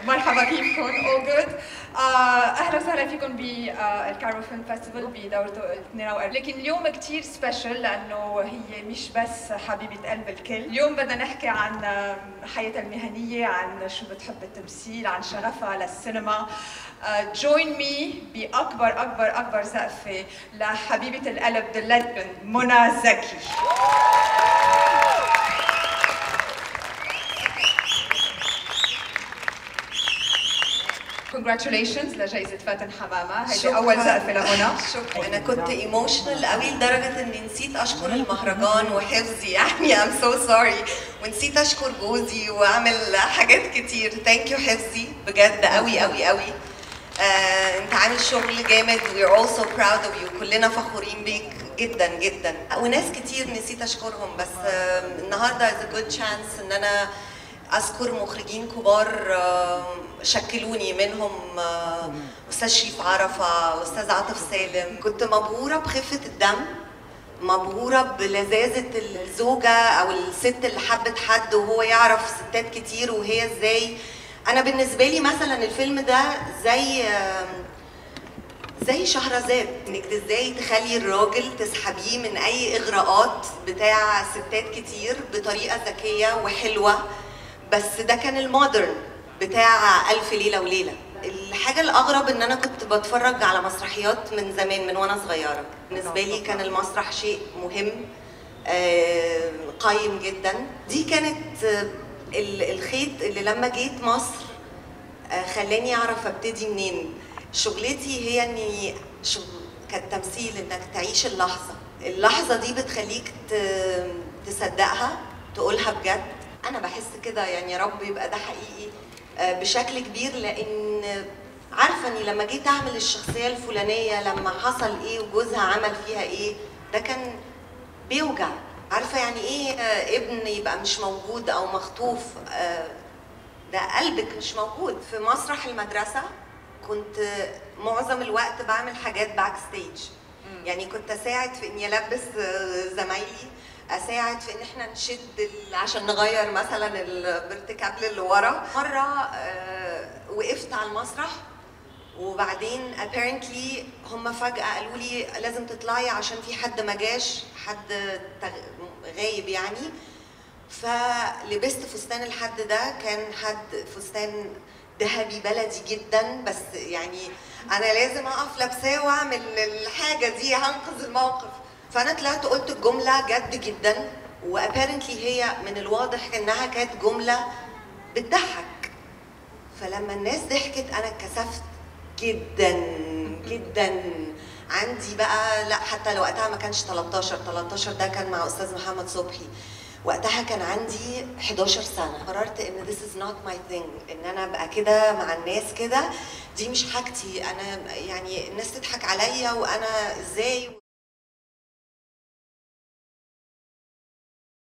مرحبا كيفكم؟ all good اهلا وسهلا فيكم بالكارو فيلم فيستيفال بدورته 42 لكن اليوم كثير سبيشل لانه هي مش بس حبيبه قلب الكل اليوم بدنا نحكي عن حياتها المهنيه عن شو بتحب التمثيل عن شغفها للسينما جوين مي باكبر اكبر اكبر سقفه لحبيبه القلب ذا ليجند منى زكي congratulations لجائزة فاتن حمامة هيدي أول سقفة لمنى شكرا أنا كنت ايموشنال قوي لدرجة إني نسيت أشكر المهرجان وحفظي يعني I'm so sorry ونسيت أشكر جوزي وأعمل حاجات كتير ثانك يو حفظي بجد قوي قوي قوي آه، أنت عامل شغل جامد we're all so proud of you كلنا فخورين بيك جدا جدا وناس كتير نسيت أشكرهم بس آه، النهارده is a good chance إن أنا اذكر مخرجين كبار آه، شكلوني منهم آه، استاذ شريف عرفه استاذ عاطف سالم كنت مبهوره بخفه الدم مبهوره بلذاذه الزوجه او الست اللي حبت حد وهو يعرف ستات كتير وهي ازاي انا بالنسبه لي مثلا الفيلم ده زي آه، زي شهرزاد انك ازاي تخلي الراجل تسحبيه من اي اغراءات بتاع ستات كتير بطريقه ذكيه وحلوه بس ده كان المودرن بتاع ألف ليلة وليلة الحاجة الأغرب إن أنا كنت بتفرج على مسرحيات من زمان من وأنا صغيرة بالنسبة لي كان المسرح شيء مهم آه، قيم جدا دي كانت آه، ال- الخيط اللي لما جيت مصر آه، خلاني أعرف أبتدي منين شغلتي هي إني شغل كالتمثيل إنك تعيش اللحظة اللحظة دي بتخليك ت- تصدقها تقولها بجد انا بحس كده يعني يا رب يبقى ده حقيقي آه، بشكل كبير لان عارفه اني لما جيت اعمل الشخصيه الفلانيه لما حصل ايه وجوزها عمل فيها ايه ده كان بيوجع عارفه يعني ايه آه، ابن يبقى مش موجود او مخطوف آه، ده قلبك مش موجود في مسرح المدرسه كنت معظم الوقت بعمل حاجات باك ستيج يعني كنت اساعد في اني البس آه، زمايلي اساعد في ان احنا نشد ال- عشان نغير مثلا البرتكابل اللي ورا مره آه، وقفت على المسرح وبعدين apparently هم فجأة قالوا لي لازم تطلعي عشان في حد ما جاش حد تغ- غايب يعني فلبست فستان الحد ده كان حد فستان ذهبي بلدي جدا بس يعني انا لازم اقف لابساه واعمل الحاجه دي هنقذ الموقف فانا طلعت قلت الجمله جد جدا وابيرنتلي هي من الواضح انها كانت جمله بتضحك فلما الناس ضحكت انا اتكسفت جدا جدا عندي بقى لا حتى لو وقتها ما كانش 13 13 ده كان مع استاذ محمد صبحي وقتها كان عندي 11 سنه قررت ان this is not my thing ان انا ابقى كده مع الناس كده دي مش حاجتي انا يعني الناس تضحك عليا وانا ازاي